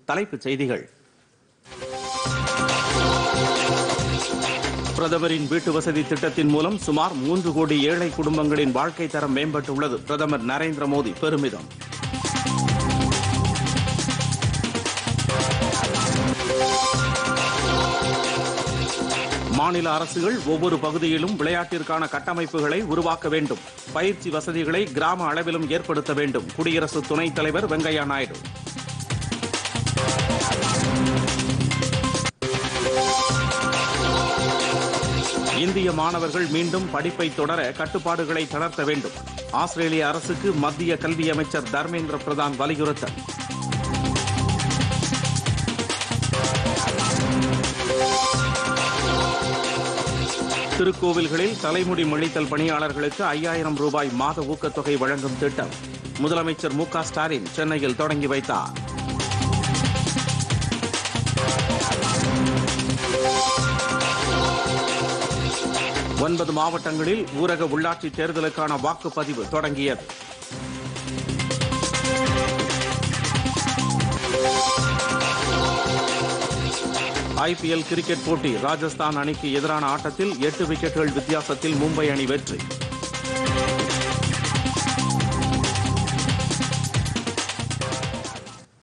தலைப்புச் செய்திகள் பிரதமரின் வீட்டு வசதி திட்டத்தின் மூலம் சுமார் மூன்று கோடி ஏழை குடும்பங்களின் வாழ்க்கை தரம் மேம்பட்டுள்ளது பிரதமர் நரேந்திர மோடி பெருமிதம் மாநில அரசுகள் ஒவ்வொரு பகுதியிலும் விளையாட்டிற்கான கட்டமைப்புகளை உருவாக்க வேண்டும் பயிற்சி வசதிகளை கிராம அளவிலும் ஏற்படுத்த வேண்டும் குடியரசு துணைத் தலைவர் வெங்கையா நாயுடு இந்திய மாணவர்கள் மீண்டும் படிப்பை தொடர கட்டுப்பாடுகளை தளர்த்த வேண்டும் ஆஸ்திரேலிய அரசுக்கு மத்திய கல்வி அமைச்சர் தர்மேந்திர பிரதான் வலியுறுத்தல் திருக்கோவில்களில் தலைமுடி மொழித்தல் பணியாளர்களுக்கு ஐயாயிரம் ரூபாய் மாத ஊக்கத்தொகை வழங்கும் திட்டம் முதலமைச்சர் மு க ஸ்டாலின் சென்னையில் தொடங்கி வைத்தார் ஒன்பது மாவட்டங்களில் ஊரக உள்ளாட்சி தேர்தலுக்கான வாக்குப்பதிவு தொடங்கியது ஐபிஎல் கிரிக்கெட் போட்டி ராஜஸ்தான் அணிக்கு எதிரான ஆட்டத்தில் எட்டு விக்கெட்டுகள் வித்தியாசத்தில் மும்பை அணி வெற்றி